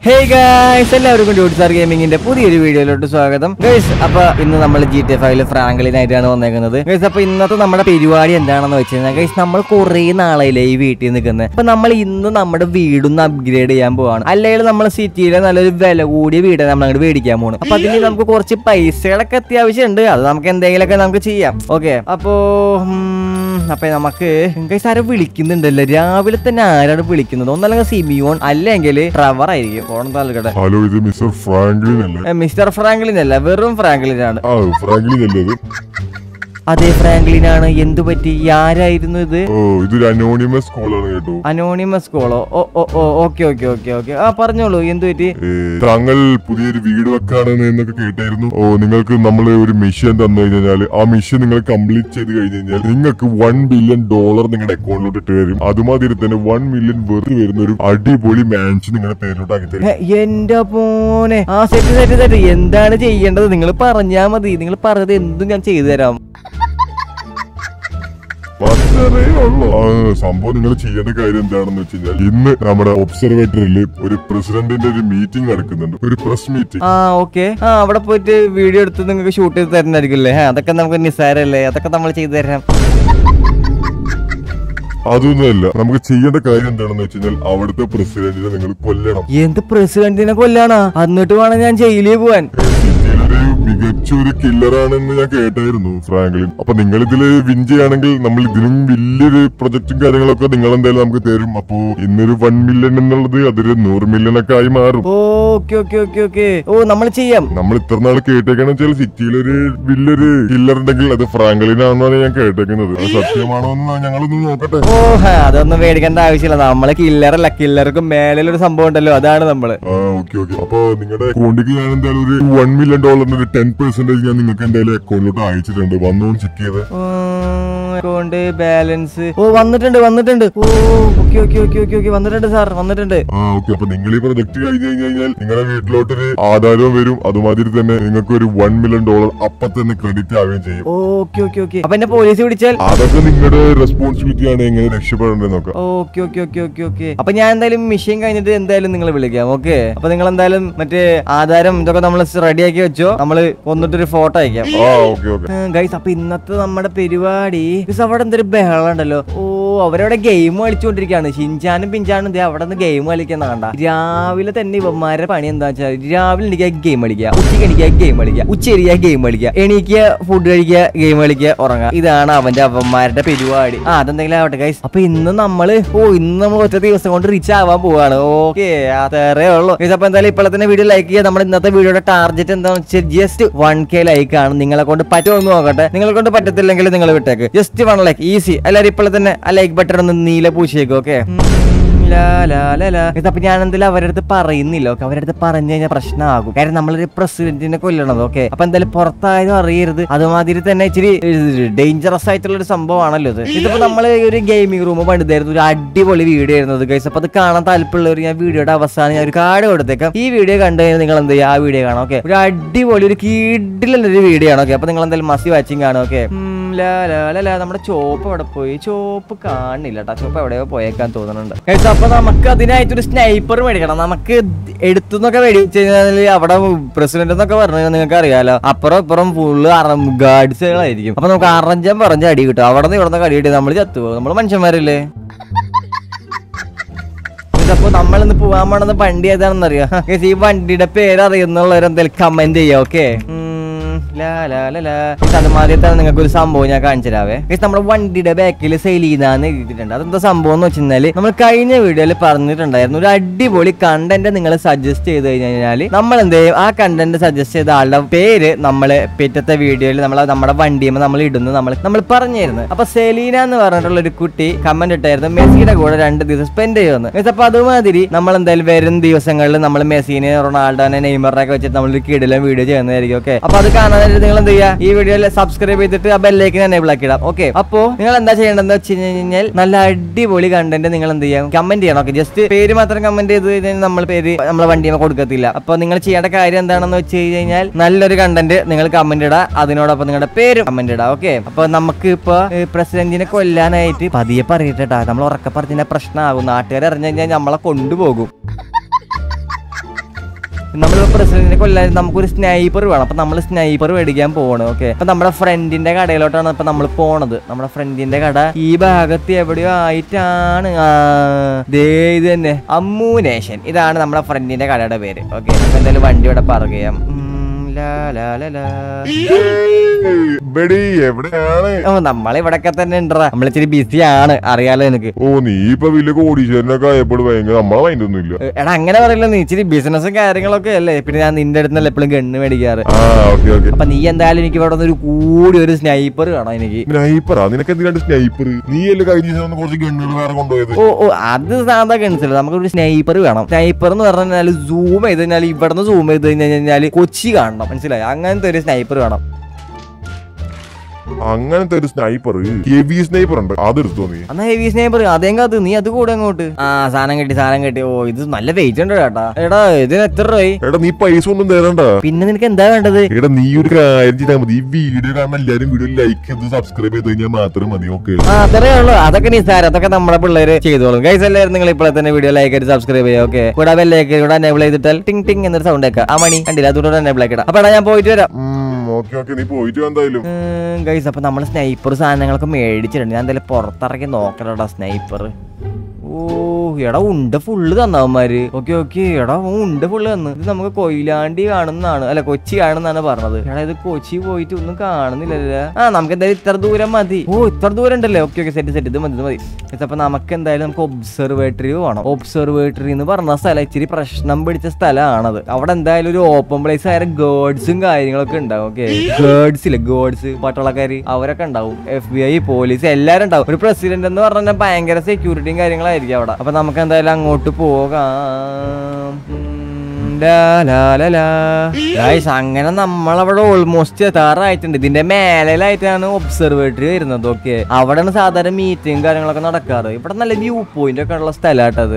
ഹേ guys എല്ലാവർക്കും duty sir ഗെയിമിങ്ങിന്റെ പുതിയൊരു വീഡിയോയിലോട്ട് സ്വാഗതം ഗൈസ് അപ്പൊ ഇന്ന് നമ്മൾ ജി ടി ഫൈവില് ഫ്രാങ്ക്ലിനായിട്ടാണ് വന്നേക്കുന്നത് ഗൈസ് അപ്പൊ ഇന്നത്തെ നമ്മുടെ പരിപാടി എന്താണെന്ന് വെച്ച് കഴിഞ്ഞാൽ ഗൈസ് നമ്മൾ കുറേ നാളായില്ലേ ഈ വീട്ടിൽ നിൽക്കുന്നത് അപ്പൊ നമ്മൾ ഇന്ന് നമ്മുടെ വീടൊന്ന് അപ്ഗ്രേഡ് ചെയ്യാൻ പോവാണ് അല്ലെങ്കിൽ നമ്മൾ സിറ്റിയിലെ നല്ലൊരു വില കൂടിയ വീട് നമ്മൾ അങ്ങോട്ട് മേടിക്കാൻ പോകണം അപ്പൊ അതിന് നമുക്ക് കുറച്ച് പൈസകളൊക്കെ അത്യാവശ്യമുണ്ട് അത് നമുക്ക് എന്തെങ്കിലുമൊക്കെ നമുക്ക് ചെയ്യാം ഓക്കെ അപ്പോ ഉം, അപ്പൊ നമുക്ക് ഗൈസ് ആരും വിളിക്കുന്നുണ്ടല്ലോ രാവിലെ തന്നെ ആരാണ് വിളിക്കുന്നത് ഒന്നല്ലെങ്കിൽ സിമിയോൺ അല്ലെങ്കിൽ ട്രവർ ആയിരിക്കും ഫോൺ നൽകട്ടെ ഹലോ ഇത് മിസ്റ്റർ ഫ്രാങ്ക്ലിൻ അല്ലേ ഏ, മിസ്റ്റർ ഫ്രാങ്ക്ലിൻ അല്ല വെറും ഫ്രാങ്ക്ലിൻ ആണ് ആ ഫ്രാങ്ക്ലിൻ അല്ലേ ഇത് അതെ ഫ്രാങ്ക്ലിൻ ആണ് എന്തു പറ്റി ആരായിരുന്നു ഇത് ഓ ഇതൊരു അനോണിമസ് കോളാണ് കേട്ടോ അനോണിമസ് കോളോ ഓ ഓ ഓ ഓക്കെ ഓക്കെ ഓക്കെ ഓക്കെ ആ പറഞ്ഞോളൂ എന്തു പറ്റി ഏ, താങ്കൾ പുതിയൊരു വീട് വെക്കാണെന്ന് എന്നൊക്കെ കേട്ടായിരുന്നു ഓ നിങ്ങൾക്ക് നമ്മൾ ഒരു മിഷൻ തന്നു കഴിഞ്ഞാൽ ആ മിഷൻ നിങ്ങൾ കംപ്ലീറ്റ് ചെയ്ത് കഴിഞ്ഞ് കഴിഞ്ഞാൽ നിങ്ങൾക്ക് വൺ ബില്യൺ ഡോളർ നിങ്ങളുടെ അക്കൗണ്ടിലോട്ട് ഇട്ട് തരും അതുമാതിരി തന്നെ വൺ മില്യൺ വെറുതെ വരുന്ന ഒരു അടിപൊളി മാൻഷൻ നിങ്ങളുടെ പേരിലോട്ട് ആക്കി തരും ഏ, എന്റെ പോനെ ആ സെറ്റ് സെറ്റ് സെറ്റ് എന്താണ് ചെയ്യേണ്ടത് നിങ്ങൾ പറഞ്ഞാ മതി നിങ്ങൾ പറഞ്ഞത് എന്തും ഞാൻ ചെയ്തു തരാം അത്രേ ഉള്ളൂ ആ, സംഭവം നിങ്ങൾ ചെയ്യേണ്ട കാര്യം എന്താണെന്ന് വെച്ച് കഴിഞ്ഞാൽ ഇന്ന് നമ്മുടെ ഒബ്സർവേറ്ററിൽ ഒരു പ്രസിഡന്റിന്റെ ഒരു മീറ്റിംഗ് നടക്കുന്നുണ്ട് ഒരു പ്രസ് മീറ്റിംഗ് ആ ഓക്കെ ആ അവിടെ പോയിട്ട് വീഡിയോ എടുത്ത് നിങ്ങൾക്ക് ഷൂട്ട് ചെയ്ത് തരുന്നതായിരിക്കുമല്ലേ ആ, അതൊക്കെ നമുക്ക് നിസ്സാരല്ലേ അതൊക്കെ നമ്മൾ ചെയ്തു തരാം അതൊന്നുമല്ല നമുക്ക് ചെയ്യേണ്ട കാര്യം എന്താണെന്ന് വെച്ച് കഴിഞ്ഞാൽ അവിടുത്തെ പ്രസിഡന്റിനെ നിങ്ങൾ കൊല്ലണം എന്ത് പ്രസിഡന്റിനെ കൊല്ലാനാ എന്നിട്ട് വേണം ഞാൻ ജയിലിൽ പോവാൻ സിറ്റിയിലൊരു മികച്ച ഒരു കില്ലറാണെന്ന് ഞാൻ കേട്ടായിരുന്നു ഫ്രാങ്ക്ലിൻ അപ്പൊ നിങ്ങൾ ഇതില് വിൻ ചെയ്യുകയാണെങ്കിൽ നമ്മൾ ഇതിലും വലിയൊരു പ്രൊജക്ടും കാര്യങ്ങളൊക്കെ നിങ്ങൾ എന്തായാലും നമുക്ക് തരും അപ്പോ ഇന്നൊരു വൺ മില്യൺ എന്നുള്ളത് അതൊരു നൂറ് മില്യൺ ഒക്കെ ആയി മാറും ഓക്കെ ഓക്കെ ഓക്കെ ഓക്കെ ഓ നമ്മൾ ചെയ്യാം നമ്മൾ ഇത്ര നാൾ കേട്ടേക്കാന്ന് വെച്ചാൽ സിറ്റിയിലൊരു വലിയൊരു കില്ലർ ഉണ്ടെങ്കിൽ അത് ഫ്രാങ്ക്ലിനാണെന്നാണ് ഞാൻ കേട്ടേക്കുന്നത് അത് സത്യമാണോ എന്ന് ഞങ്ങളൊന്ന് നോക്കട്ടെ ഓ ഹാ, അതൊന്നും മേടിക്കേണ്ട ആവശ്യമില്ല നമ്മള് കില്ലറല്ല കില്ലർക്ക് മേലൊരു സംഭവം ഉണ്ടല്ലോ അതാണ് നമ്മള് ആ ഓക്കെ ഓക്കെ അപ്പൊ നിങ്ങളുടെ അക്കൗണ്ടിക്ക് ഞാൻ എന്തായാലും ഒരു വൺ മില്യൺ ഡോളറിന്റെ ഒരു ടെൻ പെർസെന്റേജ് ഞാൻ നിങ്ങൾക്ക് എന്തായാലും അക്കൗണ്ടിലോട്ട് അയച്ചിട്ടുണ്ട് വന്നോ ചെക്ക് ചെയ്ത് അക്കൗണ്ട് ബാലൻസ് ഓ വന്നിട്ടുണ്ട് വന്നിട്ടുണ്ട് ഓ okay okay okay okay okay വന്നിട്ടുണ്ട് സാർ വന്നിട്ടുണ്ട് ആ ഓക്കെ അപ്പൊ നിങ്ങൾ ഈ പ്രൊജക്ട് കഴിഞ്ഞ് കഴിഞ്ഞ് കഴിഞ്ഞാൽ നിങ്ങളുടെ വീട്ടിലോട്ടൊരു ആധാരവും വരും അതുമാതിരി തന്നെ നിങ്ങൾക്ക് ഒരു വൺ മില്യൺ ഡോളർ അപ്പൊ തന്നെ ക്രെഡിറ്റ് ആവുകയും ചെയ്യും ഓക്കെ ഓക്കെ ഓക്കെ അപ്പൊ എന്നെ പോലീസ് പിടിച്ചാൽ അതൊക്കെ നിങ്ങളുടെ റെസ്പോൺസിബിലിറ്റി ആണ് എങ്ങനെ രക്ഷപ്പെടേണ്ടത് നോക്കാം okay okay okay okay okay അപ്പൊ ഞാൻ എന്തായാലും മിഷൻ കഴിഞ്ഞിട്ട് എന്തായാലും നിങ്ങൾ വിളിക്കാം ഓക്കെ അപ്പൊ നിങ്ങൾ എന്തായാലും മറ്റേ ആധാരം ഇതൊക്കെ നമ്മൾ റെഡിയാക്കി വെച്ചോ നമ്മള് കൊന്നിട്ടൊരു ഫോട്ടോ അയക്കാം ആ ഓക്കെ ഓക്കെ ഗൈസ് അപ്പൊ ഇന്നത്തെ നമ്മുടെ പരിപാടി ഗൈസ് അവിടെ എന്തൊരു ബഹളം ഉണ്ടല്ലോ ഓ അവരവിടെ ഗെയിം കളിച്ചുകൊണ്ടിരിക്കുകയാണ് ഷിൻചാനും പിഞ്ചാനും ദേ അവിടെ നിന്ന് ഗെയിം കളിക്കുന്ന കണ്ട രാവിലെ തന്നെ ഇവന്മാരുടെ പണി എന്താ വെച്ചാൽ രാവിലെ എനിക്ക് ഗെയിം കളിക്കുക ഉച്ചയ്ക്ക് എനിക്ക് ഗെയിം കളിക്കുക ഉച്ചരിക്കുക ഗെയിം കളിക്കുക എണീക്കുക ഫുഡ് കഴിക്കുക ഗെയിം കളിക്കുക ഉറങ്ങുക ഇതാണ് അവന്റെ അവന്മാരുടെ പരിപാടി ആ അതെന്തെങ്കിലും ആവട്ടെ ഗൈസ് അപ്പൊ ഇന്ന് നമ്മള് ഓ ഇന്ന് നമ്മൾ ഒറ്റ ദിവസം കൊണ്ട് റീച്ച് ആവാൻ പോവാണ് ഓക്കെ അത്രേ ഉള്ളൂ ഗൈസ് അപ്പൊ എന്തായാലും ഇപ്പോൾ തന്നെ വീഡിയോ ലൈക്ക് ചെയ്യുക നമ്മുടെ ഇന്നത്തെ വീഡിയോയുടെ ടാർഗറ്റ് എന്താണെന്ന് വെച്ചാൽ ജസ്റ്റ് വൺ കെ ലൈക്ക് ആണ് നിങ്ങളെ കൊണ്ട് പറ്റുമോ എന്ന് നോക്കട്ടെ നിങ്ങളെ കൊണ്ട് പറ്റത്തില്ലെങ്കിൽ നിങ്ങൾ വിട്ടേക്ക് ജസ്റ്റ് വൺ ലൈക്ക് ഈസി എല്ലാവരും ഇപ്പോൾ തന്നെ ആ ലൈക്ക് ബട്ടൺ ഒന്ന് നീല പൂശിയേക്കും ഓക്കെ ഇതപ്പൊ ഞാൻ എന്തായാലും അവരുടെ അടുത്ത് പറയുന്നില്ല ഓക്കെ അവരുടെ അടുത്ത് പറഞ്ഞു കഴിഞ്ഞാൽ പ്രശ്നമാകും കാരണം നമ്മളൊരു പ്രസിഡന്റിനെ കൊല്ലണത് ഓക്കെ അപ്പൊ എന്തായാലും പുറത്തായാലും അറിയരുത് അതുമാതിരി തന്നെ ഇച്ചിരി ഡേഞ്ചറസ് ആയിട്ടുള്ള ഒരു സംഭവമാണല്ലോ ഇത് ഇതിപ്പോ നമ്മൾ ഒരു ഗെയിമിംഗ് റൂം പണിതായിരുന്നു ഒരു അടിപൊളി വീഡിയോ ആയിരുന്നു ഗൈസ് അപ്പൊ അത് കാണാൻ താല്പര്യമുള്ളവർ ഞാൻ വീഡിയോയുടെ അവസാനം ഞാൻ ഒരു കാർഡ് കൊടുത്തേക്കാം ഈ വീഡിയോ കണ്ടു കഴിഞ്ഞാൽ നിങ്ങൾ എന്ത് ചെയ്യുക ആ വീഡിയോ കാണാം ഓക്കെ ഒരു അടിപൊളി ഒരു കീടിലുള്ള ഒരു വീഡിയോ ആണ് ഓക്കെ അപ്പൊ നിങ്ങൾ എന്തായാലും മസി വാച്ചിങ് കാണും ഓക്കെ നമ്മുടെ ചോപ്പ് എവിടെ പോയി ചോപ്പ് കാണില്ല കേട്ടോ ചോപ്പ് എവിടെയോ പോയേക്കാൻ തോന്നുന്നുണ്ട് Guys, അപ്പൊ നമുക്ക് അതിനായിട്ടൊരു സ്നൈപ്പർ മേടിക്കണം നമുക്ക് എടുത്തുന്നൊക്കെ മേടിച്ചു കഴിഞ്ഞാൽ അവിടെ പ്രസിഡന്റ് എന്നൊക്കെ പറഞ്ഞു കഴിഞ്ഞാൽ നിങ്ങൾക്ക് അറിയാലോ അപ്പുറം ഇപ്പുറം ഫുള്ള് ഗാർഡ്സുകളായിരിക്കും അപ്പൊ നമുക്ക് അറഞ്ചം പറഞ്ഞ അടി കിട്ടും അവിടെ നിന്ന് ഇവിടെ നിന്ന് അടി കിട്ടി നമ്മൾ ചത്തുപോകും നമ്മൾ മനുഷ്യന്മാരല്ലേ ഇതപ്പോ നമ്മളിന്ന് പോവാൻ പോണെന്ന് വണ്ടി ഏതാണെന്ന് അറിയാം ഈ വണ്ടിയുടെ പേര് അറിയുന്നുള്ളവരെന്തായാലും കമന്റ് ചെയ്യാം ഓക്കെ അതുമാതിരിത്താണ് നിങ്ങൾക്ക് ഒരു സംഭവം ഞാൻ കാണിച്ചു തരാവേ ഇത് നമ്മുടെ വണ്ടിയുടെ ബാക്കിൽ സെലീനാന്ന് എഴുതിയിട്ടുണ്ട് അതെന്താ സംഭവം എന്ന് വെച്ചാൽ നമ്മൾ കഴിഞ്ഞ വീഡിയോയിൽ പറഞ്ഞിട്ടുണ്ടായിരുന്നു ഒരു അടിപൊളി കണ്ടന്റ് നിങ്ങൾ സജസ്റ്റ് ചെയ്ത് കഴിഞ്ഞാൽ നമ്മൾ എന്ത് ചെയ്യും ആ കണ്ടന്റ് സജസ്റ്റ് ചെയ്ത ആളുടെ പേര് നമ്മൾ പിറ്റത്തെ വീഡിയോയിൽ നമ്മൾ നമ്മുടെ വണ്ടിയുമ്പോൾ നമ്മൾ ഇടുന്നു നമ്മൾ നമ്മൾ പറഞ്ഞിരുന്നു അപ്പൊ സെലീന എന്ന് പറഞ്ഞിട്ടുള്ള ഒരു കുട്ടി കമന്റ് ഇട്ടായിരുന്നു മെസ്സിയുടെ കൂടെ രണ്ട് ദിവസം സ്പെൻഡ് ചെയ്യുമെന്ന് Guys, അപ്പൊ അതുമാതിരി നമ്മൾ എന്തായാലും വരും ദിവസങ്ങളിൽ നമ്മൾ മെസ്സിനെ റൊണാൾഡോനെ നെയ്മറിനെ ഒക്കെ വെച്ചിട്ട് നമ്മൾ ഒരു കിടിലം വീഡിയോ ചെയ്യുന്നതായിരിക്കും ഓക്കെ അപ്പൊ അത് കാണാനായിട്ട് നിങ്ങൾ എന്ത് ചെയ്യുക ഈ വീഡിയോയിൽ സബ്സ്ക്രൈബ് ചെയ്തിട്ട് ആ ബെല്ലേക്ക് എനേബിൾ ആക്കി ഇടാം ഓക്കെ അപ്പോ നിങ്ങൾ എന്താ ചെയ്യേണ്ടതെന്ന് വെച്ച് കഴിഞ്ഞാൽ നല്ല അടിപൊളി കണ്ടന്റ് നിങ്ങൾ എന്ത് ചെയ്യാം കമന്റ് ചെയ്യണം ഓക്കെ ജസ്റ്റ് പേര് മാത്രം കമന്റ് ചെയ്ത് കഴിഞ്ഞാൽ നമ്മൾ പേര് നമ്മളെ വണ്ടിയെ കൊടുക്കത്തില്ല അപ്പൊ നിങ്ങൾ ചെയ്യേണ്ട കാര്യം എന്താണെന്ന് വെച്ച് കഴിഞ്ഞാൽ നല്ലൊരു കണ്ടന്റ് നിങ്ങൾ കമന്റ് ഇടാം അതിനോടൊപ്പം നിങ്ങളുടെ പേര് കമന്റ് ഇടാം ഓക്കെ അപ്പൊ നമുക്ക് ഇപ്പൊ പ്രസിഡന്റിനെ കൊല്ലാനായിട്ട് പതിയെ പറയട്ടെ നമ്മൾ ഉറക്കെ പറഞ്ഞാൽ പ്രശ്നമാകും നാട്ടുകാർ അറിഞ്ഞു കഴിഞ്ഞാൽ നമ്മളെ കൊണ്ടുപോകും നമ്മളിപ്പോ പ്രസിഡന്റിനെ കൊല്ലാൻ നമുക്കൊരു സ്നൈപ്പർ വേണം അപ്പൊ നമ്മൾ സ്നൈപ്പർ മേടിക്കാൻ പോവാണ് ഓക്കെ അപ്പൊ നമ്മുടെ ഫ്രണ്ടിന്റെ കടയിലോട്ടാണ് ഇപ്പൊ നമ്മൾ പോണത് നമ്മുടെ ഫ്രണ്ടിന്റെ കട ഈ ഭാഗത്ത് എവിടെയോ ആയിട്ടാണ് ആ, ദേ ഇത് തന്നെ അമ്മൂനേഷൻ ഇതാണ് നമ്മുടെ ഫ്രണ്ടിന്റെ കടയുടെ പേര് ഓക്കെ നമുക്ക് എന്തായാലും വണ്ടി ഇവിടെ പറയാം ബെടി എവിടെയാണ് ഓ നമ്മളിവിടൊക്കെ തന്നെ ഉണ്ടറാ നമ്മളിച്ചിരി ബിസി ആണ് അറിയാലോ എനിക്ക് ഓ നീ ഇപ്പൊ വലിയ കോടീശ്വരനൊക്കെ ആയപ്പോൾ ഭയങ്കര നമ്മളെ മൈൻഡ് ഒന്നും ഇല്ല എ- എടാ അങ്ങനെ പറയില്ല നീ ഇച്ചിരി ബിസിനസ്സും കാര്യങ്ങളൊക്കെ അല്ലേ പിന്നെ ഞാൻ നിന്റെ അടുത്ത് എപ്പോഴും ഗണ്ണ് മേടിക്കാറ് ആ ഓക്കെ ഓക്കെ അപ്പൊ നീ എന്തായാലും എനിക്ക് ഇവിടെ ഒരു കൂടി ഒരു സ്നൈപ്പർ വേണം എനിക്ക് സ്നൈപ്പറാ നിനക്ക് എന്തിനാണ് സ്നൈപ്പർ നീ അല്ലേ കഴിഞ്ഞ ദിവസം ഒന്ന് കുറച്ച് ഗണ്ണുകൾ വേറെ കൊണ്ടുപോയത് ഓ ഓ അത് സാധാ ഗൺസില്ല നമുക്കൊരു സ്നൈപ്പർ വേണം സ്നൈപ്പർ എന്ന് പറഞ്ഞാൽ സൂം ചെയ്ത് കഴിഞ്ഞാൽ ഇവിടുന്ന് സൂം ചെയ്ത് കഴിഞ്ഞാൽ കൊച്ചി കാണണം മനസ്സിലായി അങ്ങനത്തെ ഒരു സ്നൈപ്പർ വേണം അങ്ങനത്തെ ഒരു സ്നൈപ്പർ ഹെവി സ്നൈപ്പർ ഉണ്ട് അതെടുത്തോ നീ എന്നാ ഹെവി സ്നൈപ്പർ അതേം കാത്ത് നീ അത് കൂടെ അങ്ങോട്ട് ആ സാധനം കിട്ടി സാധനം കിട്ടി ഓ ഇത് നല്ല വെയിറ്റ് ഉണ്ട് കേട്ടാ എടാ ഇതിന് എത്ര രൂപയായി എടാ നീ പൈസ ഒന്നും തരണ്ട പിന്നെ നിനക്ക് എന്താ വേണ്ടത് എടാ നീ ഒരു കാര്യം ചെയ്താൽ മതി ഈ വീഡിയോ കാണുന്ന എല്ലാരും വീഡിയോ ലൈക്ക് ചെയ്ത് സബ്സ്ക്രൈബ് ചെയ്ത് കഴിഞ്ഞാൽ മാത്രം മതി ഓക്കെ ആ അത്രേ ഉള്ളൂ അതൊക്കെ നിസ്സാരം അതൊക്കെ നമ്മുടെ പിള്ളേര് ചെയ്തോളും ഗൈസ് എല്ലാവരും നിങ്ങൾ ഇപ്പോഴെ തന്നെ വീഡിയോ ലൈക്ക് ചെയ്ത് സബ്സ്ക്രൈബ് ചെയ്യുക ഓക്കെ കൂടെ ബെല്ലേക്ക് കൂടെ എനേബിൾ ചെയ്തിട്ടാൽ ടിങ് ടിങ് എന്നൊരു സൗണ്ട് ഒക്കെ ആ മണി കണ്ടില്ല അതുകൂടെ എനേബിൾ ആക്കിടാം അപ്പൊ എടാ ഞാൻ പോയിട്ട് വരാം ഓക്കെ ഓക്കെ നീ പോയിട്ട് വാ എന്തായാലും ഗൈസ് അപ്പൊ നമ്മൾ സ്നൈപ്പർ സാധനങ്ങളൊക്കെ മേടിച്ചിട്ടുണ്ട് ഞാൻ എന്തായാലും പുറത്തിറങ്ങി നോക്കലടാ സ്നൈപ്പർ ഓ എടാ ഉണ്ട് ഫുള്ള് തന്നവന്മാര് ഓക്കെ ഓക്കെ എടാ ഓ, ഉണ്ട് ഫുള്ള് തന്നു ഇത് നമുക്ക് കൊയിലാണ്ടി കാണുന്നതാണ് അല്ല കൊച്ചി കാണുന്നാണ് പറഞ്ഞത് എടാ ഇത് കൊച്ചി പോയിട്ട് ഒന്നും കാണുന്നില്ലല്ലോ ആ നമുക്ക് എന്തായാലും ഇത്ര ദൂരം മതി ഓ ഇത്ര ദൂരം ഉണ്ടല്ലേ ഓക്കെ ഓക്കെ സെറ്റ് സെറ്റ് ഇത് മതി ഇത് മതി Guys, അപ്പൊ നമുക്ക് എന്തായാലും നമുക്ക് ഒബ്സർവേറ്ററി വേണം ഒബ്സർവേറ്ററി എന്ന് പറഞ്ഞ സ്ഥലം ഇച്ചിരി പ്രശ്നം പിടിച്ച സ്ഥലമാണത് അവിടെ എന്തായാലും ഒരു ഓപ്പൺ പ്ലേസ് ആയ ഗേർഡ്സും കാര്യങ്ങളൊക്കെ ഉണ്ടാവും ഓക്കെ ഗേർഡ്സ് ഇല്ലേ ഗേർഡ്സ് പട്ടാളക്കാര് അവരൊക്കെ ഉണ്ടാവും എഫ് ബി ഐ പോലീസ് എല്ലാരും ഉണ്ടാവും ഒരു പ്രസിഡന്റ് എന്ന് പറഞ്ഞാൽ ഭയങ്കര സെക്യൂരിറ്റിയും കാര്യങ്ങളായിരിക്കും അവിടെ അപ്പൊ നമുക്ക് എന്തായാലും അങ്ങോട്ട് പോകാം ഉം, ലാ, ലാ, ലാ, ലാ. Guys, അങ്ങനെ നമ്മളവിടെ ഓൾമോസ്റ്റ് എത്താറായിട്ടുണ്ട് ഇതിന്റെ മേലായിട്ടാണ് ഒബ്സർവേറ്ററി വരുന്നത് ഓക്കെ അവിടെയാണ് സാധാരണ മീറ്റിംഗ് കാര്യങ്ങളൊക്കെ നടക്കാറ് ഇവിടെ നല്ല വ്യൂ പോയിന്റ് ഒക്കെ ഉള്ള സ്ഥലമാട്ടത്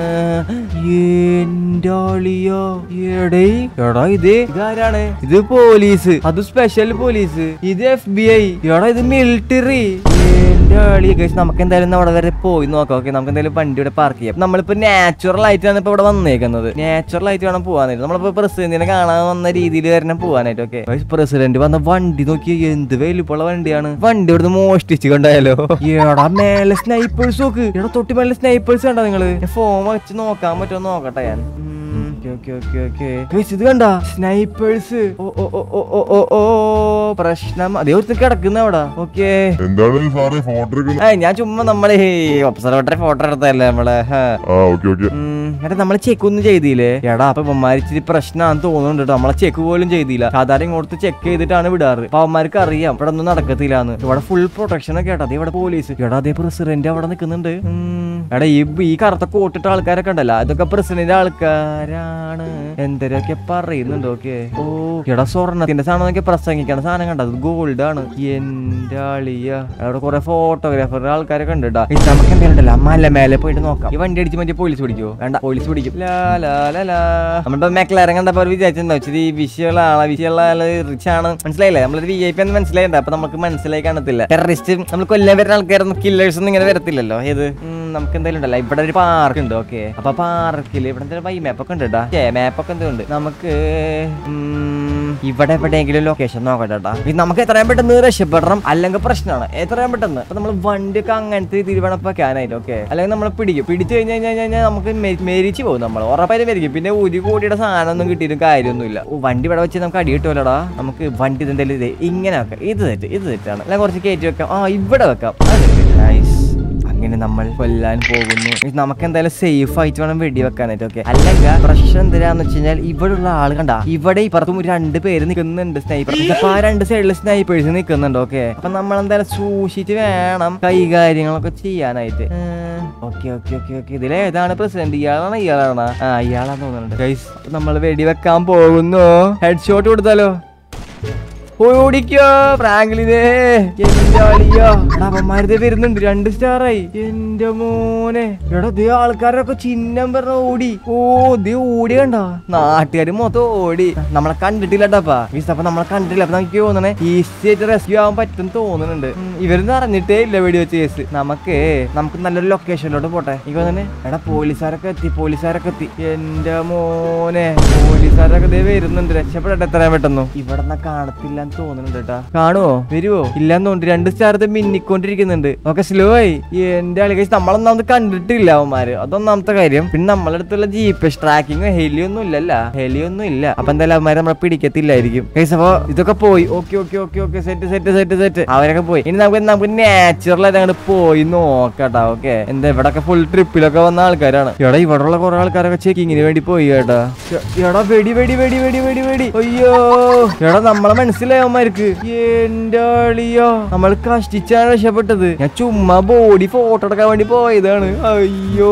എടേ എടാ ഇത് ഇതാരാണ് ഇത് പോലീസ് അത് സ്പെഷ്യൽ പോലീസ് ഇത് എഫ് ബി ഐ എടാ ഇത് മിലിറ്ററി എന്റെ ആളി ഗൈസ് നമുക്ക് എന്തായാലും ഇന്ന് അവിടെ വരെ പോയി നോക്കാം ഓക്കെ നമുക്ക് എന്തായാലും വണ്ടി ഇവിടെ പാർക്ക് ചെയ്യാം നമ്മളിപ്പോ നാച്ചുറൽ ആയിട്ടാണ് ഇപ്പൊ ഇവിടെ വന്നേക്കുന്നത് നാച്ചുറൽ ആയിട്ട് വേണം പോകാനായിട്ട് നമ്മളിപ്പോ പ്രസിഡന്റിനെ കാണാൻ വന്ന രീതിയിൽ വരണം പോകാനായിട്ട് ഓക്കെ പ്രസിഡന്റ് വന്ന വണ്ടി നോക്കി എന്ത് വലിപ്പുള്ള വണ്ടിയാണ് വണ്ടി ഇവിടുന്ന് മോഷ്ടിച്ച് കൊണ്ടായാലോ എടാ മേലെ സ്നൈപ്പേഴ്സ് നോക്ക് എടാ തൊട്ടി മേലെ സ്നൈപ്പേഴ്സ് കണ്ടോ നിങ്ങള് ഫോൺ വെച്ച് നോക്കാൻ പറ്റുമോ നോക്കട്ടെ ഞാൻ ഉം, okay, okay, okay, okay. Guys, ഇത് കണ്ട സ്നൈപ്പേഴ്സ് ഓ ഓ ഓ ഓ ഓ ഓ ഓ പ്രശ്നം അതേ ഒരുത്ത് കിടക്കുന്ന അവിടെ ഓക്കേ എന്താണ് സാറേ ഫോട്ടോ എടുക്കുന്നത് ഏയ് ഞാൻ ചുമ്മാ നമ്മള് ഒബ്സർവേറ്ററി ഫോട്ടോ എടുത്തല്ലേ നമ്മള് ഹാ. ആ ഓക്കെ ഓക്കെ ഉം, എടാ നമ്മളെ ചെക്ക് ഒന്നും ചെയ്തില്ലേ എടാ അപ്പൊ ഇവന്മാര് ഇച്ചിരി പ്രശ്നമാണെന്ന് തോന്നുന്നുണ്ട് കേട്ടോ നമ്മളെ ചെക്ക് പോലും ചെയ്തില്ല സാധാരണ ഇങ്ങോട്ട് ചെക്ക് ചെയ്തിട്ടാണ് വിടാറ് അപ്പൊ അവന്മാർക്ക് അറിയാം ഇവിടെ ഒന്നും നടക്കത്തില്ലാന്ന് ഇവിടെ ഫുൾ പ്രൊട്ടക്ഷൻ ഒക്കെ കേട്ടോ അതേ ഇവിടെ പോലീസ് എടാ അതേ പ്രസിഡന്റ് അവിടെ നിൽക്കുന്നുണ്ട് ഉം. എടാ ഈ ഈ കറുത്ത കോട്ടിട്ട ആൾക്കാരൊക്കെ ഉണ്ടല്ലോ ഇതൊക്കെ പ്രസിഡന്റ് ആൾക്കാരാണ് എന്തരൊക്കെ പറയുന്നുണ്ട് ഓക്കെ ഓ എടാ സ്വർണ്ണത്തിന്റെ സാധനം നോക്കി പ്രസംഗിക്കണ സാധനം കണ്ടത് ഗോൾഡ് ആണ് എന്റെ ആളിയ അവിടെ കുറെ ഫോട്ടോഗ്രാഫർ ആൾക്കാരൊക്കെ ഉണ്ട് കേട്ടോ ഇത് നമുക്ക് എന്തെങ്കിലും മല മേലെ പോയിട്ട് നോക്കാം ഈ വണ്ടി അടിച്ച് മറ്റേ പോലീസ് പിടിക്കുമോ വേണ്ട പോലീസ് പിടിക്കും ലാ, ലാ, ലാ, ലാ. നമ്മുടെ മെക്ലാരം കണ്ടപ്പോ അവർ വിചാരിച്ചിട്ടുണ്ടോ ഇച്ചിരി വിഷയമുള്ള ആളാ വിഷയമുള്ള ആള് റിച്ച് ആണ് മനസ്സിലായില്ലേ നമ്മളൊരു വി ഐ പി എന്ന് മനസ്സിലായിട്ടുണ്ട് അപ്പൊ നമുക്ക് മനസ്സിലായി കാണത്തില്ല ടെററിസ്റ്റ് നമ്മൾ കൊല്ലാൻ വരുന്ന ആൾക്കാരൊന്നും കില്ലേഴ്സ് ഒന്നും ഇങ്ങനെ വരത്തില്ലല്ലോ ഏത് ഉം, നമുക്ക് എന്തായാലും ഉണ്ടല്ലോ ഇവിടെ ഒരു പാർക്ക് ഉണ്ട് ഓക്കെ അപ്പൊ പാർക്കിൽ ഇവിടെ എന്തെങ്കിലും വൈ മാപ്പ് ഒക്കെ ഉണ്ട് കേട്ടോ മാപ്പ് ഒക്കെ എന്തുണ്ട് നമുക്ക് ഉം, ഇവിടെ എവിടെയെങ്കിലും ലൊക്കേഷൻ നോക്കട്ടെ കേട്ടോ ഇത് നമുക്ക് എത്രയും പെട്ടെന്ന് രക്ഷപ്പെടണം അല്ലെങ്കിൽ പ്രശ്നമാണ് എത്രയും പെട്ടെന്ന് അപ്പൊ നമ്മൾ വണ്ടിയൊക്കെ അങ്ങനത്തെ രീതിയിൽ വേണം വെക്കാനായിട്ട് ഓക്കെ അല്ലെങ്കിൽ നമ്മൾ പിടിക്കും പിടിച്ചു കഴിഞ്ഞ് കഴിഞ്ഞാൽ കഴിഞ്ഞാൽ നമുക്ക് മെ- മെരിച്ച് പോകും നമ്മൾ ഉറപ്പായിട്ടും മെരിക്കും പിന്നെ ഒരു കോടിയുടെ സാധനം ഒന്നും കിട്ടിയിട്ടും കാര്യമൊന്നുമില്ല ഓ, വണ്ടി ഇവിടെ വെച്ച് നമുക്ക് അടി കിട്ടുമല്ലോടാ നമുക്ക് വണ്ടി ഇതെന്തായാലും ഇത് ഇങ്ങനെ വെക്കാം ഇത് തെറ്റ് ഇത് തെറ്റാണ് അല്ലെങ്കിൽ കുറച്ച് കയറ്റി വെക്കാം ആ ഇവിടെ വെക്കാം നൈസ് അങ്ങനെ നമ്മൾ കൊല്ലാൻ പോകുന്നു ഇത് നമുക്ക് എന്തായാലും സേഫ് ആയിട്ട് വേണം വെടി വെക്കാനായിട്ട് ഓക്കെ അല്ലെങ്കിൽ പ്രശ്നം എന്തിനാന്ന് വെച്ച് കഴിഞ്ഞാൽ ഇവിടെ ഉള്ള ആള് കണ്ട ഇവിടെ ഇപ്പുറത്തും രണ്ട് പേര് നിൽക്കുന്നുണ്ട് സ്നൈപ്പർ അപ്പൊ ആ രണ്ട് സൈഡിൽ സ്നൈപ്പേഴ്സ് നിൽക്കുന്നുണ്ട് ഓക്കെ അപ്പൊ നമ്മൾ എന്തായാലും സൂക്ഷിച്ച് വേണം കൈകാര്യങ്ങളൊക്കെ ചെയ്യാനായിട്ട് ഓക്കെ ഓക്കെ ഓക്കെ ഓക്കെ ഇതിൽ ഏതാണ് പ്രസിഡന്റ് ഇയാളാണ് ഇയാളാണ് ആ ഇയാളാന്ന് തോന്നുന്നുണ്ട് ഗൈസ് നമ്മൾ വെടി വെക്കാൻ പോകുന്നു ഹെഡ് ഷോട്ട് കൊടുത്താലോ ഓടിക്കോ ഫ്രാങ്ക്ലിനെ എന്റെ അളിയാ എടാ അവന്മാരുടെ വരുന്നുണ്ട് രണ്ട് സ്റ്റാറായി എന്റെ മോനെ എടാ ദേ ആൾക്കാരൊക്കെ ചിഹ്നം പറഞ്ഞ ഓടി ഓ ദേ ഓടി കണ്ട നാട്ടുകാര് മൊത്തം ഓടി നമ്മളെ കണ്ടിട്ടില്ലട്ടാപ്പാ മീസ് അപ്പൊ നമ്മളെ കണ്ടിട്ടില്ല അപ്പൊ നമുക്ക് തോന്നണേ ഈസി ആയിട്ട് റെസ്ക്യൂ ആവാൻ പറ്റും തോന്നുന്നുണ്ട് ഉം, ഇവരൊന്നും അറിഞ്ഞിട്ടേ ഇല്ല വെടി വെച്ച് കേസ് നമുക്ക് നമുക്ക് നല്ലൊരു ലൊക്കേഷനിലോട്ട് പോട്ടെ എനിക്ക് തോന്നണേ എടാ പോലീസുകാരൊക്കെ എത്തി പോലീസുകാരൊക്കെ എത്തി എന്റെ മോനെ പോലീസുകാരൊക്കെ ദേ വരുന്നുണ്ട് രക്ഷപ്പെടട്ടെ എത്രയും പെട്ടെന്നു ഇവിടെ കാണത്തില്ല എന്ന് തോന്നുന്നുണ്ട് കേട്ടാ കാണുവോ വരുവോ ഇല്ലാന്ന് തോന്നുന്നു രണ്ട് സ്റ്റാറത്ത് മിന്നിക്കൊണ്ടിരിക്കുന്നുണ്ട് ഒക്കെ സ്ലോ ആയി എന്റെ ആളുകൾ നമ്മളൊന്നാമത് കണ്ടിട്ടില്ല അവന്മാര് അതൊന്നാമത്തെ കാര്യം പിന്നെ നമ്മളെ അടുത്തുള്ള ജി പി എസ് ട്രാക്കിങ് ഹെലിയൊന്നും ഇല്ലല്ല ഹെലിയൊന്നും ഇല്ല അപ്പൊ എന്തായാലും അവന്മാരെ നമ്മളെ പിടിക്കത്തില്ലായിരിക്കും ഗൈസ് അപ്പൊ ഇതൊക്കെ പോയി okay okay okay okay set set set set അവരൊക്കെ പോയി ഇനി നമുക്ക് നമുക്ക് നാച്ചുറൽ ആയിട്ട് അങ്ങോട്ട് പോയി നോക്കട്ടാ ഓക്കെ എന്താ ഇവിടെ ഒക്കെ ഫുൾ ട്രിപ്പിലൊക്കെ വന്ന ആൾക്കാരാണ് എടാ ഇവിടെ ഉള്ള കുറെ ആൾക്കാരൊക്കെ ചെക്കിങ്ങിന് വേണ്ടി പോയി കേട്ടാ എ- എടാ വെടി വെടി വെടി വെടി വെടി വെടി അയ്യോ എടാ നമ്മളെ മനസ്സിലായി അവന്മാർക്ക് എന്റെ അളിയോ നമ്മൾ കഷ്ടിച്ചാണ് രക്ഷപ്പെട്ടത് ഞാൻ ചുമ്മാ ബോഡി ഫോട്ടോ എടുക്കാൻ വേണ്ടി പോയതാണ് അയ്യോ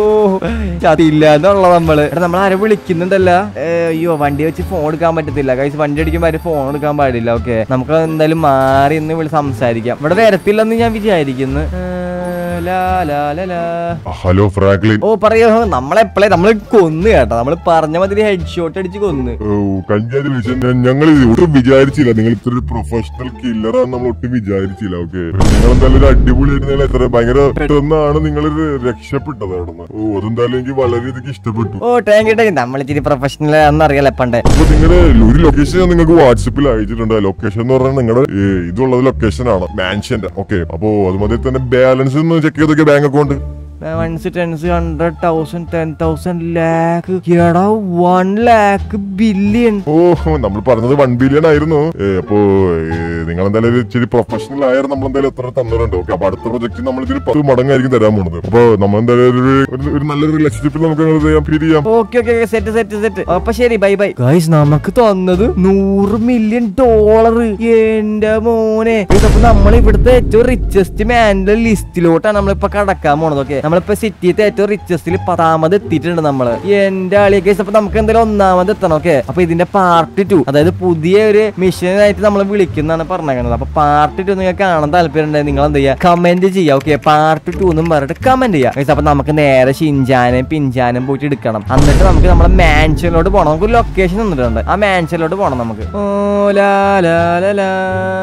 അതില്ല എന്നുള്ള നമ്മള് എടാ നമ്മൾ ആരെ വിളിക്കുന്നുണ്ടല്ല ഏ, അയ്യോ വണ്ടി വെച്ച് ഫോൺ എടുക്കാൻ പറ്റത്തില്ല കൈസ് വണ്ടി അടിക്കുമ്പോ ആരും ഫോൺ എടുക്കാൻ പാടില്ല ഓക്കെ നമുക്ക് എന്തായാലും മാറി എന്ന് വിളി സംസാരിക്കാം ഇവിടെ വരത്തില്ലെന്ന് ഞാൻ വിചാരിക്കുന്നു ഏ, ലാ, ലാ, ലാ, ലാ. ഹലോ ഫ്രാങ്ക്ലിൻ ഓ പറയോ നമ്മളെപ്പോഴേ നമ്മൾ കൊന്നു കേട്ടോ നമ്മൾ പറഞ്ഞ മാതിരി ഹെഡ് ഷോട്ട് അടിച്ച് കൊന്ന് ഓ, കഴിഞ്ഞ ഞങ്ങൾ ഒട്ടും വിചാരിച്ചില്ല നിങ്ങൾ ഇത്ര ഒരു പ്രൊഫഷണൽ കില്ലറാന്ന് നമ്മൾ ഒട്ടും വിചാരിച്ചില്ല ഓക്കെ നിങ്ങൾ എന്തായാലും ഒരു അടിപൊളിയായിട്ട് നിങ്ങൾ എത്ര ഭയങ്കര പെട്ടെന്നാണ് നിങ്ങൾ രക്ഷപ്പെട്ടത് അവിടെ നിന്ന് ഓ അതെന്തായാലും എനിക്ക് വളരെ ഇതൊക്കെ ഇഷ്ടപ്പെട്ടു ഓ ടാങ്ക് ടാങ്ക് നമ്മൾ ഇച്ചിരി പ്രൊഫഷണൽ ആണെന്ന് അറിയാലോ പണ്ടേ അപ്പൊ നിങ്ങളുടെ ഒരു ലൊക്കേഷൻ ഞാൻ നിങ്ങൾക്ക് വാട്സപ്പിൽ അയച്ചിട്ടുണ്ട് ലൊക്കേഷൻ എന്ന് പറഞ്ഞാൽ നിങ്ങളുടെ ഇതുള്ളത് ലൊക്കേഷൻ ആണ് മാൻഷന്റെ ഓക്കെ അപ്പോ അതുമാതിരി തന്നെ ബാലൻസ് ഒന്ന് ചെക്ക് ചെയ്തൊക്കെ bank account ones tens hundred thousand ten thousand lakh എടാ വൺ ലാക്ക് ബില്യൺ ഓ നമ്മൾ പറഞ്ഞത് വൺ ബില്യൺ ആയിരുന്നു ഏ, അപ്പോ നിങ്ങൾ എന്തായാലും ഒരു ഇച്ചിരി പ്രൊഫഷണൽ ആയാലും നമ്മൾ എന്തായാലും എത്ര തന്നിട്ടുണ്ട് ഓക്കെ അപ്പൊ അടുത്ത പ്രൊജക്ട് നമ്മൾ ഇതിൽ പത്ത് മടങ്ങായിരിക്കും തരാൻ പോകുന്നത് അപ്പൊ നമ്മൾ എന്തായാലും ഒരു- ഒരു- ഒരു നല്ലൊരു റിലേഷൻഷിപ്പിൽ നമുക്ക് അങ്ങനെ ചെയ്യാം ഫീൽ ചെയ്യാം okay okay set set set അപ്പൊ ശരി ബൈ ബൈ ഗൈസ് നമുക്ക് തന്നത് നൂറ് മില്യൺ ഡോളർ എന്റെ മോനെ Guys, അപ്പൊ നമ്മൾ ഇവിടുത്തെ ഏറ്റവും റിച്ചസ്റ്റ് മാൻ്റെ ലിസ്റ്റിലോട്ടാണ് നമ്മളിപ്പോ കടക്കാൻ പോണത് ഓക്കെ നമ്മളിപ്പോ സിറ്റിത്തെ ഏറ്റവും റിച്ചസ്റ്റിൽ പത്താമത് എത്തിയിട്ടുണ്ട് നമ്മള് എന്റെ ആളിയെ കേസ് അപ്പൊ നമുക്ക് എന്തായാലും ഒന്നാമത് എത്തണം ഓക്കെ അപ്പൊ ഇതിന്റെ പാർട്ട് ടു അതായത് പുതിയ ഒരു മിഷനായിട്ട് നമ്മൾ വിളിക്കുന്നതാണ് പറഞ്ഞേക്കുന്നത് അപ്പൊ പാർട്ട് ടു നിങ്ങൾക്ക് കാണാൻ താല്പര്യം ഉണ്ടെങ്കിൽ നിങ്ങൾ എന്ത് ചെയ്യുക കമന്റ് ചെയ്യുക ഓക്കെ പാർട്ട് ടു എന്നും പറഞ്ഞിട്ട് കമന്റ് ചെയ്യുക Guys, അപ്പൊ നമുക്ക് നേരെ ഷിൻജാനും പിഞ്ചാനും പോയിട്ട് എടുക്കണം എന്നിട്ട് നമുക്ക് നമ്മളെ മാൻഷനിലോട്ട് പോകണം നമുക്ക് ലൊക്കേഷൻ തന്നിട്ടുണ്ട് ആ മാൻഷനിലോട്ട് പോകണം നമുക്ക് ഓ ലാ ലാ ലാ ലാ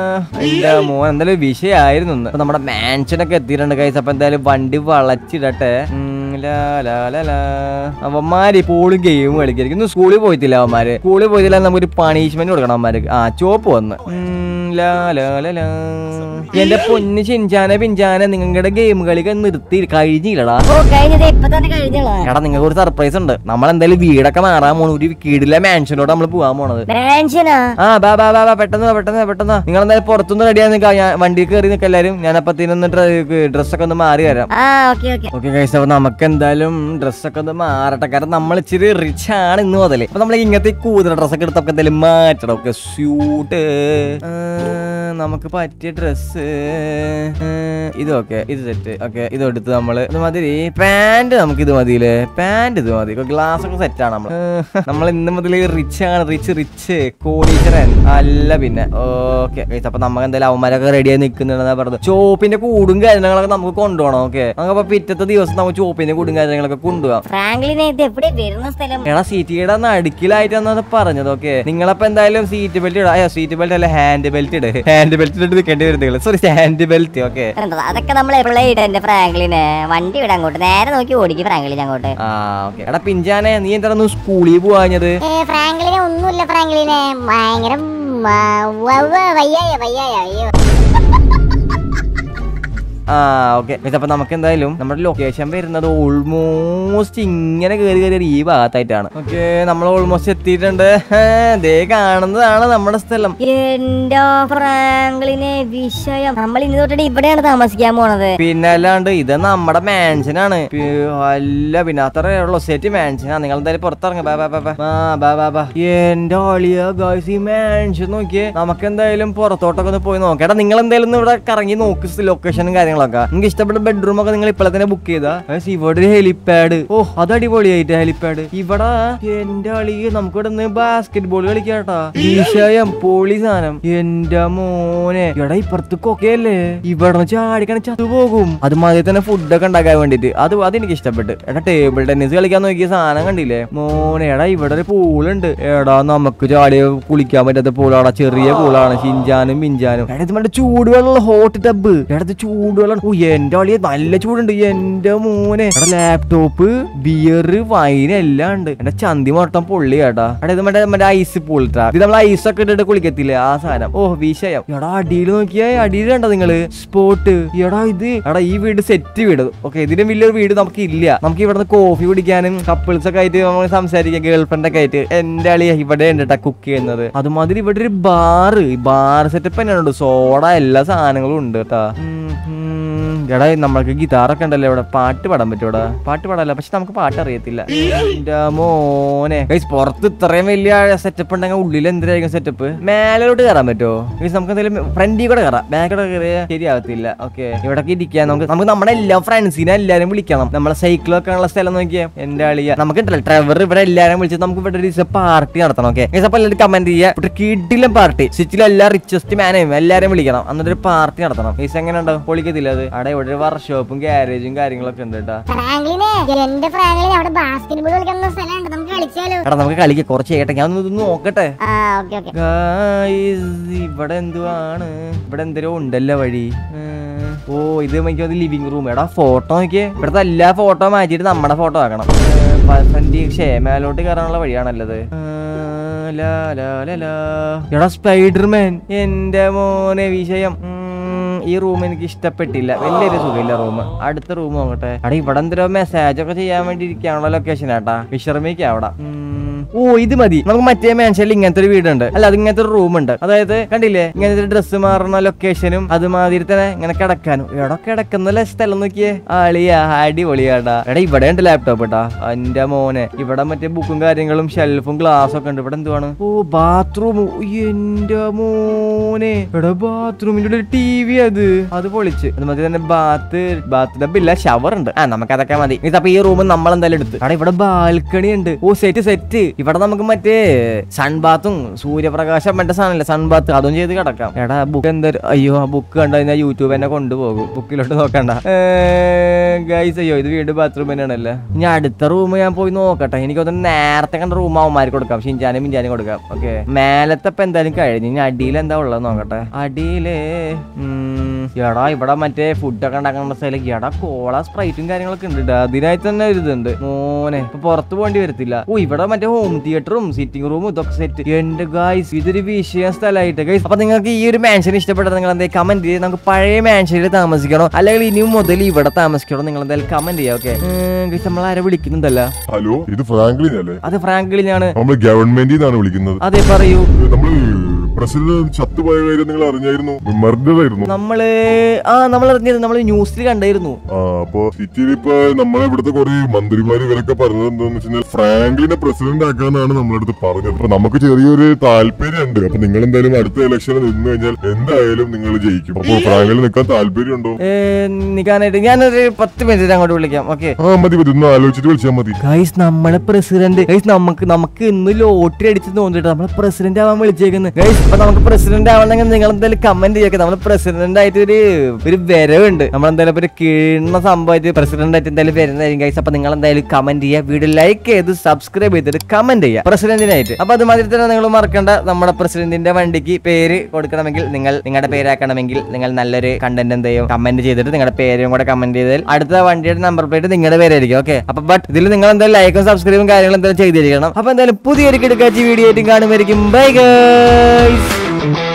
എന്റെ മോൻ എന്തായാലും വിഷയമായിരുന്നു ഇന്ന്. അപ്പൊ നമ്മുടെ മാൻഷനൊക്കെ എത്തിയിട്ടുണ്ട് കൈസ് അപ്പൊ എന്തായാലും വണ്ടി വളച്ചിടട്ടെ ഉം, ലാ ലാ ലാ ലാ. അവന്മാര് ഇപ്പോഴും ഗെയിം കളിക്കായിരിക്കും ഇന്ന് സ്കൂളിൽ പോയിട്ടില്ല അവന്മാര് സ്കൂളിൽ പോയിട്ടില്ല നമുക്കൊരു പണിഷ്മെന്റ് കൊടുക്കണം അവന്മാർക്ക് ആ ചോപ്പ് വന്ന് ഉം, ലാ ലാ ലാ ലാ. എന്റെ പൊന്ന് ചിഞ്ചാനെ പിഞ്ചാനെ നിങ്ങളുടെ ഗെയിം കളിക്ക് നിർത്തി കഴിഞ്ഞില്ലടാ ഓ കഴിഞ്ഞത് ഇപ്പൊ തന്നെ കഴിഞ്ഞോളാ എടാ നിങ്ങൾക്ക് ഒരു സർപ്രൈസ് ഉണ്ട് നമ്മൾ എന്തായാലും വീടൊക്കെ മാറാൻ പോണു ഒരു കീടിലെ മാൻഷനിലോട്ട് നമ്മൾ പോകാൻ പോണത് ബ്രാൻഷനാ ആ ബാ ബാ ബാ ബാ പെട്ടെന്ന് വാ, പെട്ടെന്ന് വാ, പെട്ടെന്ന് വാ. നിങ്ങൾ എന്തായാലും പുറത്തുനിന്ന് റെഡിയായി നിൽക്കാം ഞാൻ വണ്ടി കയറി നിൽക്കാം എല്ലാവരും ഞാൻ അപ്പത്തിനൊന്ന് ഡ്രസ്സൊക്കെ ഒന്ന് മാറി വരാം ആ ഓക്കെ ഓക്കെ ഓക്കെ ഗൈസ് അപ്പൊ നമുക്ക് എന്തായാലും ഡ്രസ്സൊക്കെ ഒന്ന് മാറട്ടെ കാരണം നമ്മൾ ഇച്ചിരി റിച്ച് ആണ് ഇന്ന് മുതലേ അപ്പൊ നമ്മൾ ഇങ്ങനത്തെ കൂടുതൽ ഡ്രസ്സൊക്കെ എടുത്തൊക്കെ എന്തായാലും മാറ്റണം ഓക്കെ സ്യൂട്ട് നമുക്ക് പറ്റിയ ഡ്രസ്സ് ഇതൊക്കെ ഇത് സെറ്റ് ഓക്കെ ഇത് എടുത്ത് നമ്മള് ഇത് മതി പാന്റ് നമുക്ക് ഇത് മതിയില്ലേ പാന്റ് ഇത് മതി ഗ്ലാസ് ഒക്കെ സെറ്റ് ആണ് നമ്മൾ നമ്മൾ ഇന്ന് മുതൽ റിച്ച് ആണ് റിച്ച് റിച്ച് കോടീശ്വരൻ അല്ല പിന്നെ ഓക്കെ അപ്പൊ നമുക്ക് എന്തായാലും അവന്മാരൊക്കെ റെഡിയായി നിൽക്കുന്നുണ്ടെന്നാ പറഞ്ഞത് ചോപ്പിന്റെ കൂടും കാര്യങ്ങളൊക്കെ നമുക്ക് കൊണ്ടുപോകണം ഓക്കെ നമുക്കപ്പൊ പിറ്റത്തെ ദിവസം നമുക്ക് ചോപ്പിന്റെ കൂടും കാര്യങ്ങളൊക്കെ കൊണ്ടുപോകാം ഫ്രാങ്ക്ലിനെ ഇത് എവിടെ വരുന്ന സ്ഥലം എടാ സീറ്റിയുടെ നടുക്കിലായിട്ടാണ് പറഞ്ഞത് ഓക്കെ നിങ്ങളപ്പോ എന്തായാലും സീറ്റ് ബെൽറ്റ് ഇടാ സീറ്റ് ബെൽറ്റ് അല്ല ഹാൻഡ് ബെൽറ്റ് ഇട് ഹാൻഡ് ബെൽറ്റ് ഇട്ട് നിൽക്കേണ്ടി വരും നിങ്ങൾ സോറി ഹാൻഡ് ബെൽറ്റ് ഓക്കെ എന്താ, അതൊക്കെ നമ്മൾ എപ്പോഴേ ഇടന്റെ ഫ്രാങ്ക്ലിന് വണ്ടി വിടാൻ അങ്ങോട്ട് നേരെ നോക്കി ഓടിക്കും ഫ്രാങ്ക്ലിൻ അങ്ങോട്ട് ആ ഓക്കെ എടാ പിഞ്ചാനെ നീ എന്താണ് സ്കൂളിൽ പോവാഞ്ഞത് ഏ ഫ്രാങ്ക്ലിനെ ഒന്നുമില്ല ഫ്രാങ്ക്ലിനെ ഭയങ്കര വയ്യായ വയ്യായ അയ്യോ ആ ഓക്കെ അപ്പൊ നമുക്ക് എന്തായാലും നമ്മുടെ ലൊക്കേഷൻ വരുന്നത് ഓൾമോസ്റ്റ് ഇങ്ങനെ കയറി കയറി ഈ ഭാഗത്തായിട്ടാണ് ഓക്കെ നമ്മൾ ഓൾമോസ്റ്റ് എത്തിയിട്ടുണ്ട് ഹേ, ദേ കാണുന്നതാണ് നമ്മുടെ സ്ഥലം എന്റെ ഫ്രാങ്ക്ലിനെ വിഷയം നമ്മൾ ഇനി തൊട്ടിട്ട് ഇവിടെയാണ് താമസിക്കാൻ പോണത് പിന്നെ അല്ലാണ്ട് ഇത് നമ്മുടെ മാൻഷനാണ് പി- അല്ല പിന്നെ അത്ര ഉള്ളു സെറ്റ് മാൻഷനാ നിങ്ങൾ എന്തായാലും പുറത്തിറങ്ങ ബാ ബാ ബാ ബാ. ആ, ബാ ബാ ബാ എന്റെ ആളിയ ഗായ്സ് ഈ മാൻഷൻ നോക്കിയേ നമുക്ക് എന്തായാലും പുറത്തോട്ടൊക്കെ ഒന്ന് പോയി നോക്കാം എടാ നിങ്ങൾ എന്തായാലും ഒന്ന് ഇവിടെ കറങ്ങി നോക്ക് ലൊക്കേഷനും കാര്യങ്ങളൊക്കെ കാര്യങ്ങളൊക്കെ നിങ്ങൾക്ക് ഇഷ്ടപ്പെട്ട ബെഡ്റൂം ഒക്കെ നിങ്ങൾ ഇപ്പോഴെ തന്നെ ബുക്ക് ചെയ്താ Guys, ഇവിടെ ഒരു ഹെലിപാഡ് ഓ അത് അടിപൊളിയായിട്ട് ഹെലിപാഡ് ഇവിടെ എന്റെ അളി നമുക്ക് ഇവിടെ നിന്ന് ബാസ്കറ്റ് ബോൾ കളിക്കാട്ടാ ഈശയം പൊളി സാധനം എന്റെ മോനെ എടാ ഇപ്പുറത്ത് കൊക്കയല്ലേ ഇവിടെ ചാടിക്കണ ചത്തുപോകും അത് മതി തന്നെ ഫുഡൊക്കെ ഉണ്ടാക്കാൻ വേണ്ടിട്ട് അത് അതെനിക്ക് ഇഷ്ടപ്പെട്ട് എടാ ടേബിൾ ടെന്നീസ് കളിക്കാൻ നോക്കിയ സാധനം കണ്ടില്ലേ മോനെ എടാ ഇവിടെ ഒരു പൂളുണ്ട് എടാ നമുക്ക് ചാടി കുളിക്കാൻ പറ്റാത്ത പൂളാടാ ചെറിയ പൂളാണ് ഷിഞ്ചാനും മിഞ്ചാനും എടാ ഇത് മറ്റേ ചൂടുവെള്ളം ഹോട്ട് ടബ് എടാ ഇത് ചൂടുവെള്ളം ഓ എന്റെ അളിയെ നല്ല ചൂടുണ്ട് എന്റെ മോനെ എടാ ലാപ്ടോപ്പ് ബിയർ വൈൻ എല്ലാം ഉണ്ട് എന്റെ ചന്തി മൊത്തം പൊള്ളി കേട്ടാ എടാ ഇത് മറ്റേ മറ്റേ ഐസ് പൂളിട്ടാ ഇത് നമ്മൾ ഐസ് ഒക്കെ ഇട്ടിട്ട് കുളിക്കത്തില്ലേ ആ സാധനം ഓ വിഷയം എടാ അടിയിൽ നോക്കിയാ അടിയിൽ കണ്ടോ നിങ്ങള് സ്പോട്ട് എടാ ഇത് എടാ ഈ വീട് സെറ്റ് വീട് ഓക്കെ ഇതിലും വലിയൊരു വീട് നമുക്ക് ഇല്ല നമുക്ക് ഇവിടുന്ന് കോഫി കുടിക്കാനും കപ്പിൾസ് ഒക്കെ ആയിട്ട് നമ്മൾ സംസാരിക്കാം ഗേൾ ഫ്രണ്ട് ഒക്കെ ആയിട്ട് എന്റെ അളിയ ഇവിടെ ഉണ്ട് കേട്ടാ കുക്ക് ചെയ്യുന്നത് അതുമാതിരി ഇവിടെ ഒരു ബാറ് ബാർ സെറ്റപ്പ് തന്നെയാണ് സോഡ എല്ലാ സാധനങ്ങളും ഉണ്ട് കേട്ടാ ഉം, ഉം. എടാ നമ്മൾക്ക് ഗിറ്റാറൊക്കെ ഉണ്ടല്ലോ ഇവിടെ പാട്ട് പാടാൻ പറ്റും ഇവിടെ പാട്ട് പാടാല്ല പക്ഷെ നമുക്ക് പാട്ട് അറിയത്തില്ല എന്റെ മോനെ ഗൈസ് പുറത്ത് ഇത്രയും വലിയ സെറ്റപ്പ് ഉണ്ടെങ്കിൽ ഉള്ളിൽ എന്തിനായിരിക്കും സെറ്റപ്പ് മേലോട്ട് കയറാൻ പറ്റുമോ ഗൈസ് നമുക്ക് എന്തെങ്കിലും ഫ്രണ്ടിൽ കൂടെ കയറാം ബാക്കിലൂടെ കയറിയാൽ ശരിയാവത്തില്ല ഓക്കെ ഇവിടൊക്കെ ഇരിക്കാൻ നമുക്ക് നമുക്ക് നമ്മുടെ എല്ലാ ഫ്രണ്ട്സിനെ എല്ലാരും വിളിക്കണം നമ്മളെ സൈക്കിളൊക്കെ ഉള്ള സ്ഥലം നോക്കിയാ എന്റെ അളിയ നമുക്ക് ഉണ്ടല്ലോ ട്രെവർ ഇവിടെ എല്ലാരും വിളിച്ച് നമുക്ക് ഇവിടെ ഒരു പാർട്ടി നടത്തണം ഓക്കെ ഗൈസ് അപ്പൊ എല്ലാവരും കമന്റ് ചെയ്യുക ഇവിടെ കിഡിലും പാർട്ടി സിറ്റിയിലെ എല്ലാ റിച്ചസ്റ്റ് മാനെയും എല്ലാരും വിളിക്കണം എന്നിട്ട് ഒരു പാർട്ടി നടത്തണം ഗൈസ് എങ്ങനെ ഉണ്ടാവും പൊളിക്കത്തില്ല അത് അവിടെ ഇവിടെ ഒരു വർക്ക്ഷോപ്പും ഗാരേജും കാര്യങ്ങളൊക്കെ ഉണ്ട് കേട്ടാ ഫ്രാങ്ക്ലിനെ എന്റെ ഫ്രാങ്ക്ലിൻ അവിടെ ബാസ്കറ്റ് ബോൾ കളിക്കുന്ന സ്ഥലമുണ്ട് നമുക്ക് കളിച്ചാലോ എടാ നമുക്ക് കളിക്കാം കുറച്ച് ചെയ്യട്ടെ ഞാൻ ഒന്ന് ഇതൊന്ന് നോക്കട്ടെ ആ ഓക്കെ ഓക്കെ Guys, ഇവിടെ എന്തുവാണ് ഇവിടെ എന്തേലും ഉണ്ടല്ലോ വഴി ഉം. ഓ ഇത് എനിക്ക് അത് ലിവിംഗ് റൂം എടാ ഫോട്ടോ നോക്കിയേ ഇവിടുത്തെ എല്ലാ ഫോട്ടോ മാറ്റിയിട്ട് നമ്മുടെ ഫോട്ടോ ആക്കണം ഫ്രണ്ട് ക്ഷേമേലോട്ട് കയറാനുള്ള വഴിയാണല്ലത് ഉം, ലാ, ലാ, ലാ, ലാ. എടാ സ്പൈഡർമാൻ എന്റെ മോനെ വിഷയം ഉം, ഈ റൂം എനിക്ക് ഇഷ്ടപ്പെട്ടില്ല വലിയൊരു സുഖമില്ല റൂം അടുത്ത റൂം നോക്കട്ടെ അവിടെ ഇവിടെ എന്തോ മെസ്സേജ് ഒക്കെ ചെയ്യാൻ വേണ്ടി ഇരിക്കാനുള്ള ലൊക്കേഷൻ ആട്ടാ വിശ്രമിക്കാം അവിടെ ഉം. ഓ ഇത് മതി നമുക്ക് മറ്റേ മാൻഷനിൽ ഇങ്ങനത്തെ ഒരു വീടുണ്ട് അല്ല അത് ഇങ്ങനത്തെ ഒരു റൂം ഉണ്ട് അതായത് കണ്ടില്ലേ ഇങ്ങനത്തെ ഡ്രസ്സ് മാറുന്ന ലൊക്കേഷനും അതുമാതിരി തന്നെ ഇങ്ങനെ കിടക്കാനും എവിടെ കിടക്കുന്ന സ്ഥലം നോക്കിയേ ആളിയാ അടിപൊളിയാടാ എടാ ഇവിടെ ഉണ്ട് ലാപ്ടോപ്പ് ഇട്ടാ എന്റെ മോനെ ഇവിടെ മറ്റേ ബുക്കും കാര്യങ്ങളും ഷെൽഫും ഗ്ലാസ് ഒക്കെ ഉണ്ട് ഇവിടെ എന്തുവാണ് ഓ ബാത്റൂം എന്റെ മോനെ എടാ ബാത്റൂമിന്റെ ഉള്ളിൽ ടി വി അത് അത് പൊളിച്ച് അതുമാതിരി തന്നെ ബാത്ത് ബാത്ത് ഡബ് ഇല്ല ഷവർ ഉണ്ട് ആ നമുക്ക് അതൊക്കെ മതി ഇതപ്പൊ ഈ റൂം നമ്മൾ എന്തായാലും എടുത്ത് അവിടെ ഇവിടെ ബാൽക്കണി ഉണ്ട് ഓ സെറ്റ് സെറ്റ് ഇവിടെ നമുക്ക് മറ്റേ സൺ ബാത്തും സൂര്യപ്രകാശം വേണ്ട സാധനമല്ലേ സൺ ബാത്ത് അതും ചെയ്ത് കിടക്കാം എടാ ബുക്ക് എന്താ അയ്യോ ആ ബുക്ക് കണ്ടു കഴിഞ്ഞാൽ യൂട്യൂബ് എന്നെ കൊണ്ടുപോകും ബുക്കിലോട്ട് നോക്കണ്ട ഗൈസ് അയ്യോ ഇത് വീട് ബാത്റൂം തന്നെയാണല്ലേ ഇനി അടുത്ത റൂം ഞാൻ പോയി നോക്കട്ടെ എനിക്ക് തോന്നുന്നു നേരത്തെ കണ്ട റൂം അവന്മാർക്ക് കൊടുക്കാം ഷിഞ്ചാനും മിഞ്ചാനും കൊടുക്കാം ഓക്കെ മേലത്തെ ഇപ്പൊ എന്തായാലും കഴിഞ്ഞു ഇനി അടിയിൽ എന്താ ഉള്ളത് നോക്കട്ടെ അടിയില് ഉം, എടാ ഇവിടെ മറ്റേ ഫുഡൊക്കെ ഉണ്ടാക്കുന്ന സ്ഥലം എടാ കോള സ്പ്രൈറ്റും കാര്യങ്ങളൊക്കെ ഉണ്ട് ട്ടോ. അതിനായി തന്നെ ഒരു ഇതുണ്ട് മോനെ ഇപ്പൊ പുറത്ത് പോകേണ്ടി വരത്തില്ല ഓ ഇവിടെ മറ്റേ ഹോം തിയേറ്ററും സിറ്റിംഗ് റൂമും ഇതൊക്കെ സെറ്റ് എന്റെ ഗൈസ് ഇതൊരു വിഷയ സ്ഥലമായിട്ട് ഗൈസ് അപ്പൊ നിങ്ങൾക്ക് ഈ ഒരു മാൻഷൻ ഇഷ്ടപ്പെട്ടത് നിങ്ങൾ എന്തായാലും കമന്റ് ചെയ്ത് നമുക്ക് പഴയ മാൻഷനിൽ താമസിക്കണോ അല്ലെങ്കിൽ ഇനിയും മുതൽ ഇവിടെ താമസിക്കണോ നിങ്ങൾ എന്തായാലും കമന്റ് ചെയ്യാം ഓക്കെ ഗൈസ് നമ്മൾ ആരെ വിളിക്കുന്നുണ്ടല്ല ഹലോ ഇത് ഫ്രാങ്ക്ലിൻ അല്ലേ അത് ഫ്രാങ്ക്ലിനാണ് നമ്മൾ ഗവൺമെന്റിൽ നിന്നാണ് വിളിക്കുന്നത് അതെ പറയൂ നമ്മൾ പ്രസിഡന്റ് ചത്തുപോയ കാര്യം നിങ്ങൾ അറിഞ്ഞായിരുന്നു മർഡർ ആയിരുന്നു നമ്മള് ആ നമ്മൾ അറിഞ്ഞത് നമ്മൾ ന്യൂസിൽ കണ്ടായിരുന്നു ആ അപ്പൊ സിറ്റിയിൽ ഇപ്പൊ നമ്മളെ ഇവിടുത്തെ കുറെ മന്ത്രിമാര് ഇവരൊക്കെ പറഞ്ഞത് എന്താന്ന് വെച്ചാൽ ഫ്രാങ്ക്ലിനെ പ്രസിഡന്റ് ആക്കാന്നാണ് നമ്മളടുത്ത് പറഞ്ഞത് അപ്പൊ നമുക്ക് ചെറിയൊരു താല്പര്യമുണ്ട് അപ്പൊ നിങ്ങൾ എന്തായാലും അടുത്ത ഇലക്ഷനിൽ നിന്ന് കഴിഞ്ഞാൽ എന്തായാലും നിങ്ങൾ ജയിക്കും അപ്പൊ ഫ്രാങ്ക്ലിൻ നിൽക്കാൻ താല്പര്യമുണ്ടോ ഏ, നിക്കാനായിട്ട് ഞാനൊരു പത്ത് മിനിറ്റ് അങ്ങോട്ട് വിളിക്കാം ഓക്കെ ആ മതി മതി ഒന്ന് ആലോചിച്ചിട്ട് വിളിച്ചാൽ മതി ഗൈസ് നമ്മളെ പ്രസിഡന്റ് ഗൈസ് നമുക്ക് നമുക്ക് ഇന്ന് ലോട്ടറി അടിച്ച് തോന്നിട്ട് നമ്മളെ പ്രസിഡന്റ് ആവാൻ വിളിച്ചേക്കുന്നത് ഗൈസ് അപ്പൊ നമുക്ക് പ്രസിഡന്റ് ആവണമെങ്കിൽ നിങ്ങൾ എന്തായാലും കമന്റ് ചെയ്യൊക്കെ നമ്മൾ പ്രസിഡന്റ് ആയിട്ട് ഒരു ഒരു വരവുണ്ട് നമ്മൾ എന്തായാലും ഇപ്പൊ ഒരു കീഴുന്ന സംഭവമായിട്ട് പ്രസിഡന്റ് ആയിട്ട് എന്തായാലും വരുന്നതായിരിക്കും ഗൈസ് അപ്പൊ നിങ്ങൾ എന്തായാലും കമന്റ് ചെയ്യുക വീഡിയോ ലൈക്ക് ചെയ്ത് സബ്സ്ക്രൈബ് ചെയ്തിട്ട് കമന്റ് ചെയ്യുക പ്രസിഡന്റിനായിട്ട് അപ്പൊ അതുമാതിരി തന്നെ നിങ്ങൾ മറക്കണ്ട നമ്മുടെ പ്രസിഡന്റിന്റെ വണ്ടിക്ക് പേര് കൊടുക്കണമെങ്കിൽ നിങ്ങൾ നിങ്ങളുടെ പേരാക്കണമെങ്കിൽ നിങ്ങൾ നല്ലൊരു കണ്ടന്റ് എന്ത് ചെയ്യും കമന്റ് ചെയ്തിട്ട് നിങ്ങളുടെ പേരും കൂടെ കമന്റ് ചെയ്താൽ അടുത്ത വണ്ടിയുടെ നമ്പർ പ്ലേറ്റ് നിങ്ങളുടെ പേരായിരിക്കും ഓക്കെ അപ്പൊ ബട്ട് ഇതിൽ നിങ്ങൾ എന്തായാലും ലൈക്കും സബ്സ്ക്രൈബും കാര്യങ്ങളും എന്തായാലും ചെയ്തിരിക്കണം അപ്പൊ എന്തായാലും പുതിയൊരു കിടക്കാച്ചി വീഡിയോ ആയിട്ടും കാണുമായിരിക്കും ബൈ ഗൈസ്